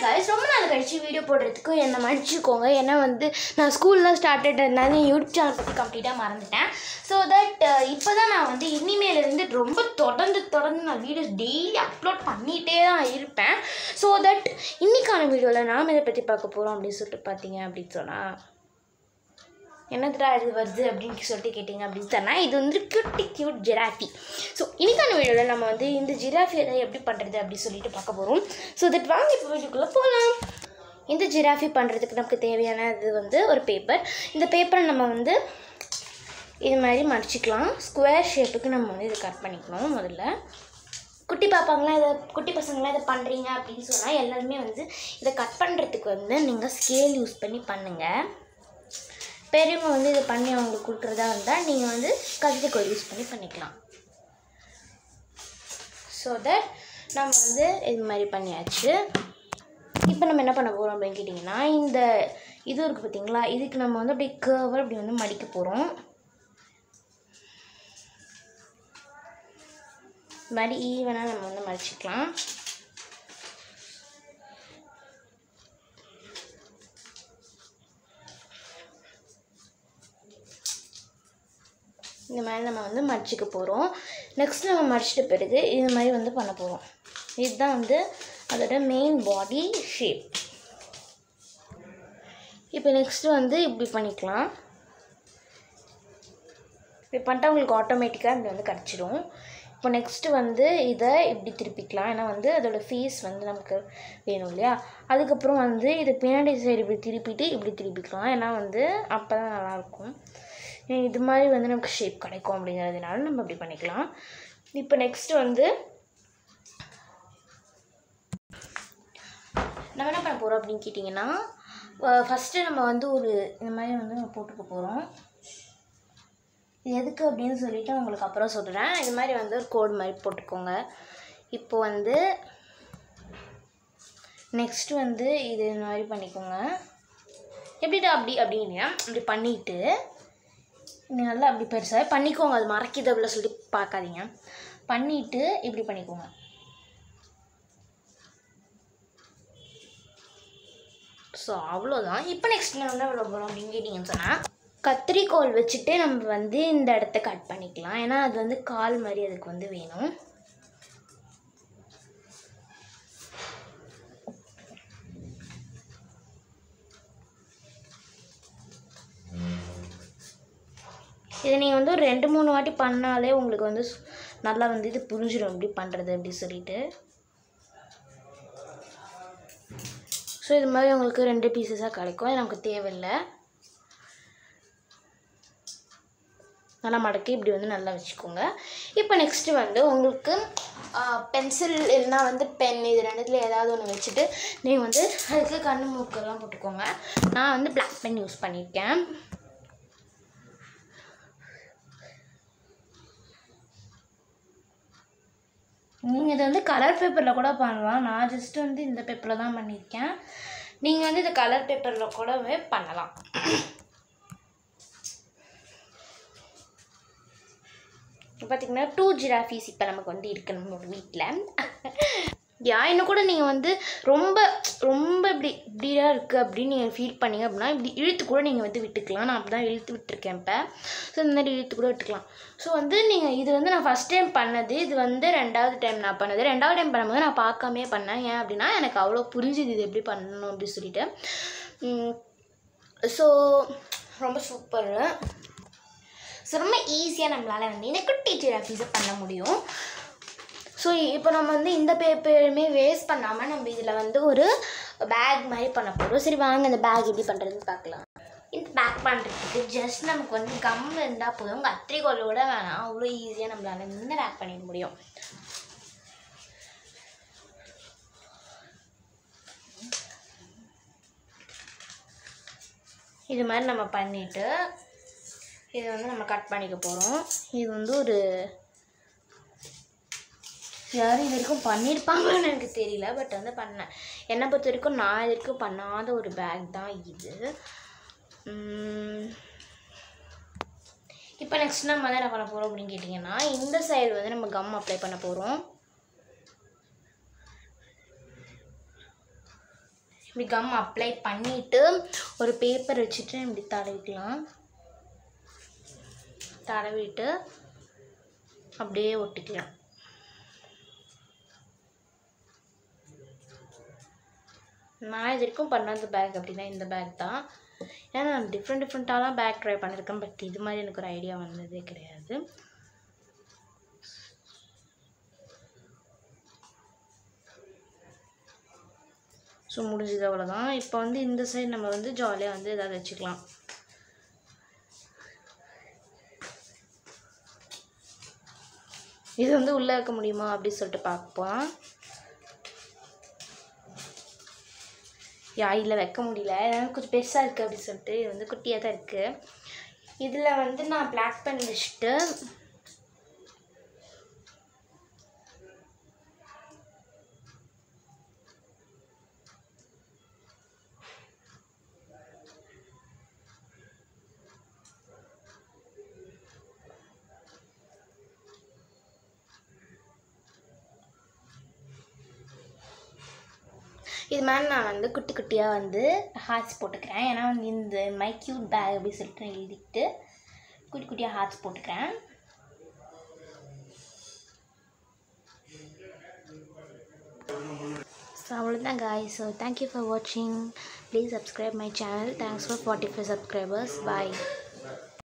guys ரொம்ப நாள் கழிச்சு வீடியோ போடுறதுக்கு என்னை மன்னிச்சுக்கோங்க ஏன்னா வந்து நான் ஸ்கூல்லாம் ஸ்டார்டட் இருந்தாலும் யூடியூப் சேனல் பற்றி கம்ப்ளீட்டாக மறந்துட்டேன் ஸோ தட் இப்போ தான் நான் வந்து இனிமேலேருந்து ரொம்ப தொடர்ந்து தொடர்ந்து நான் வீடியோஸ் டெய்லி அப்லோட் பண்ணிகிட்டே தான் இருப்பேன் ஸோ தட் இன்னைக்கான வீடியோவில் நாம் இதை பற்றி பார்க்க போகிறோம் அப்படின்னு சொல்லிட்டு பார்த்தீங்க அப்படின்னு சொன்னால் என்னதுடா இது வருது அப்படின்னு சொல்லிட்டு கேட்டிங்க அப்படின்னு சொன்னால் இது வந்து கியூட்டி கியூட் ஜிராஃபி ஸோ இன்னைக்கான வீடியோவில் நம்ம வந்து இந்த ஜிராஃபி எதை எப்படி பண்ணுறது அப்படின்னு சொல்லிட்டு பார்க்க போகிறோம் ஸோ தட் வாங்க இப்போ வீடியோக்குள்ளே போகலாம் இந்த ஜிராஃபி பண்ணுறதுக்கு நமக்கு தேவையான இது வந்து ஒரு பேப்பர் இந்த பேப்பரை நம்ம வந்து இது மாதிரி மடிச்சிக்கலாம் ஸ்கொயர் ஷேப்புக்கு நம்ம வந்து இதை கட் பண்ணிக்கணும் முதல்ல குட்டி பாப்பாங்களாம் இதை குட்டி பசங்களாம் இதை பண்ணுறீங்க அப்படின்னு சொன்னால் எல்லாருமே வந்து இதை கட் பண்ணுறதுக்கு வந்து நீங்கள் ஸ்கேல் யூஸ் பண்ணி பண்ணுங்கள் பெரியவங்க வந்து இதை பண்ணி அவங்களுக்கு கொடுக்குறதா இருந்தால் நீங்கள் வந்து கத்திரிக்கோல் யூஸ் பண்ணி பண்ணிக்கலாம் ஸோ தட் நம்ம வந்து இது மாதிரி பண்ணியாச்சு இப்போ நம்ம என்ன பண்ண போகிறோம் அப்படின்னு கேட்டிங்கன்னா இந்த இது இருக்குது பார்த்தீங்களா இதுக்கு நம்ம வந்து அப்படியே கேர்வர் அப்படி வந்து மடிக்க போகிறோம் இந்த மாதிரி ஈவனாக நம்ம வந்து மடிச்சிக்கலாம் இந்த மாதிரி நம்ம வந்து மடிச்சிக்க போகிறோம் நெக்ஸ்ட் நம்ம மடிச்சிட்ட பிறகு இது மாதிரி வந்து பண்ண போகிறோம் இதுதான் வந்து அதோட மெயின் பாடி ஷேப் இப்போ நெக்ஸ்ட்டு வந்து இப்படி பண்ணிக்கலாம் இப்படி பண்ணிட்டா உங்களுக்கு ஆட்டோமேட்டிக்காக இப்படி வந்து கிடச்சிடும் இப்போ நெக்ஸ்ட்டு வந்து இதை இப்படி திருப்பிக்கலாம் ஏன்னா வந்து அதோட ஃபேஸ் வந்து நமக்கு வேணும் இல்லையா அதுக்கப்புறம் வந்து இது பின்னாடி சைடு இப்படி திருப்பிட்டு இப்படி திருப்பிக்கலாம் ஏன்னா வந்து அப்போ தான் நல்லாயிருக்கும் இது மாதிரி வந்து நமக்கு ஷேப் கிடைக்கும் அப்படிங்கிறதுனால நம்ம இப்படி பண்ணிக்கலாம் இப்போ நெக்ஸ்ட் வந்து நம்ம என்ன பண்ண போகிறோம் அப்படின்னு கேட்டிங்கன்னா ஃபஸ்ட்டு நம்ம வந்து ஒரு இந்த மாதிரி வந்து நம்ம போட்டுக்க போகிறோம் இது எதுக்கு அப்படின்னு சொல்லிட்டு உங்களுக்கு அப்புறம் சொல்கிறேன் இது மாதிரி வந்து ஒரு கோடு மாதிரி போட்டுக்கோங்க இப்போ வந்து நெக்ஸ்ட் வந்து இது இந்த மாதிரி பண்ணிக்கோங்க எப்படிடா அப்படி அப்படின்னா இப்படி பண்ணிவிட்டு நீ நல்லா அப்படி பெருசாக பண்ணிக்கோங்க அது மறைக்குது அப்படிலாம் சொல்லிட்டு பார்க்காதீங்க பண்ணிவிட்டு இப்படி பண்ணிக்கோங்க ஸோ அவ்வளோதான் இப்போ நெக்ஸ்ட் நம்ம என்ன பண்ண போகிறோம் அப்படின்னு கேட்டிங்கன்னு சொன்னால் கத்திரிக்கோல் வச்சுட்டு நம்ம வந்து இந்த இடத்த கட் பண்ணிக்கலாம் ஏன்னா அது வந்து கால் மாதிரி அதுக்கு வந்து வேணும் இதை நீங்கள் வந்து ஒரு ரெண்டு மூணு வாட்டி பண்ணாலே உங்களுக்கு வந்து சு- நல்லா வந்து இது புரிஞ்சிடும் எப்படி பண்ணுறது அப்படி சொல்லிட்டு ஸோ இது மாதிரி உங்களுக்கு ரெண்டு பீசஸாக கிடைக்கும் இது நமக்கு தேவையில்லை நல்லா மடக்கி இப்படி வந்து நல்லா வச்சுக்கோங்க இப்போ நெக்ஸ்ட்டு வந்து உங்களுக்கு பென்சில் இல்லைனா வந்து பென் இது ரெண்டுத்தில் ஏதாவது ஒன்று வச்சுட்டு நீங்கள் வந்து அதுக்கு கண்ணு மூக்கெல்லாம் போட்டுக்கோங்க நான் வந்து பிளாக் பென் யூஸ் பண்ணியிருக்கேன் நீங்கள் இதை வந்து கலர் பேப்பரில் கூட பண்ணலாம் நான் ஜஸ்ட் வந்து இந்த பேப்பரில் தான் பண்ணியிருக்கேன் நீங்கள் வந்து இதை கலர் பேப்பரில் கூடவே பண்ணலாம் பார்த்தீங்கன்னா டூ ஜிராஃபீஸ் இப்போ நமக்கு வந்து இருக்கு நம்மளோட வீட்டில் யா இன்னும் கூட நீங்கள் வந்து ரொம்ப ரொம்ப இப்படி இப்படியா இருக்குது அப்படின்னு நீங்கள் ஃபீல் பண்ணீங்க அப்படின்னா இப்படி இழுத்து கூட நீங்கள் வந்து விட்டுக்கலாம் நான் அப்படி தான் இழுத்து விட்டுருக்கேன் இப்போ ஸோ இந்த மாதிரி இழுத்து கூட விட்டுக்கலாம் ஸோ வந்து நீங்கள் இது வந்து நான் ஃபஸ்ட் டைம் பண்ணது இது வந்து ரெண்டாவது டைம் நான் பண்ணது ரெண்டாவது டைம் பண்ணும்போது நான் பார்க்காமே பண்ணேன் ஏன் அப்படின்னா எனக்கு அவ்வளோ புரிஞ்சுது இது எப்படி பண்ணணும் அப்படின்னு சொல்லிட்டு ஸோ ரொம்ப சூப்பர் ஸோ ரொம்ப ஈஸியாக நம்மளால் வந்து இந்த குட்டி ஜிராஃபீஸை பண்ண முடியும் ஸோ இப்போ நம்ம வந்து இந்த பேப்பருமே வேஸ்ட் பண்ணாமல் நம்ம இதில் வந்து ஒரு பேக் மாதிரி பண்ண போகிறோம் சரி வாங்க இந்த பேக் எப்படி பண்ணுறதுன்னு பார்க்கலாம் இந்த பேக் பண்ணுறதுக்கு ஜஸ்ட் நமக்கு வந்து கம் இருந்தால் போதும் கத்திரிக்கோல் கூட வேணாம் அவ்வளோ ஈஸியாக நம்மளால் இந்த பேக் பண்ணிட முடியும் இது மாதிரி நம்ம பண்ணிவிட்டு இது வந்து நம்ம கட் பண்ணிக்க போகிறோம் இது வந்து ஒரு யாரும் இது வரைக்கும் பண்ணியிருப்பாங்கன்னு எனக்கு தெரியல பட் வந்து பண்ணேன் என்னை பொறுத்த வரைக்கும் நான் இது வரைக்கும் பண்ணாத ஒரு பேக் தான் இது இப்போ நெக்ஸ்ட் நம்ம வந்து என்ன பண்ண போகிறோம் அப்படின்னு கேட்டிங்கன்னா இந்த சைடு வந்து நம்ம கம் அப்ளை பண்ண போகிறோம் இப்படி கம் அப்ளை பண்ணிவிட்டு ஒரு பேப்பர் வச்சுட்டு இப்படி தடவிக்கலாம் தடவிட்டு அப்படியே ஒட்டிக்கலாம் நான் இது வரைக்கும் பண்ணாத பேக் அப்படின்னா இந்த பேக் தான் ஏன்னா நான் டிஃப்ரெண்ட் டிஃப்ரெண்ட்டாலாம் பேக் ட்ரை பண்ணியிருக்கேன் பட் இது மாதிரி எனக்கு ஒரு ஐடியா வந்ததே கிடையாது ஸோ முடிஞ்சது அவ்வளோதான் இப்போ வந்து இந்த சைடு நம்ம வந்து ஜாலியாக வந்து ஏதாவது வச்சுக்கலாம் இது வந்து உள்ளே வைக்க முடியுமா அப்படின்னு சொல்லிட்டு பார்ப்போம் யா இல்லை வைக்க முடியல ஏன்னா கொஞ்சம் பெருசாக இருக்குது அப்படின்னு சொல்லிட்டு இது வந்து குட்டியாக தான் இருக்குது இதில் வந்து நான் பிளாக் பென் வச்சுட்டு இது மாதிரி நான் வந்து குட்டி குட்டியாக வந்து ஹார்ட்ஸ் போட்டுக்கிறேன் ஏன்னா வந்து இந்த மை க்யூட் பேக் அப்படி சொல்லிட்டு நான் எழுதிட்டு குட்டி குட்டியாக ஹார்ட்ஸ் போட்டுக்கிறேன் ஸோ அவ்வளோதான் காய் ஸோ தேங்க்யூ ஃபார் வாட்சிங் please subscribe my channel thanks for forty five subscribers bye